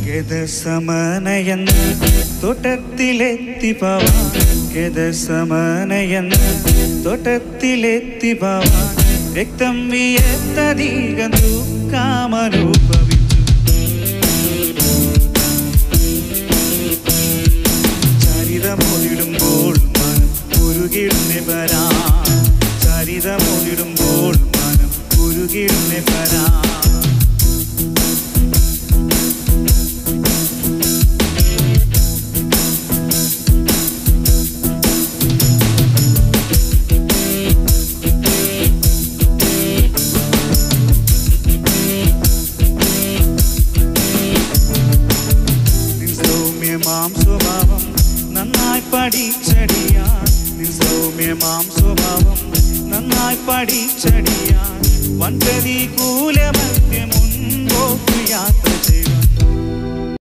ഗതസമനയെന്ന് തോട്ടത്തിലെത്തി പവാൻ ഗതസമനയെന്ന് തോട്ടത്തിലെത്തി പവാൻ രക്തം വിയത്തധികം ദുഃഖമനുഭവിച്ചു ചരിതമൊഴിടുമ്പോൾ മനം ഉരുകിടുന്നെ വരാ ചരിതമൊഴിടുമ്പോൾ മനം ഉരുകിടുന്നെ വരാ നിൻ സൗമ്യമാം സ്വഭാവം നന്നായി പഠിച്ചടിയാൻ നിൻ സൗമ്യമാം സ്വഭാവം നന്നായി പഠിച്ചടിയാൻ വൻ പ്രതികൂല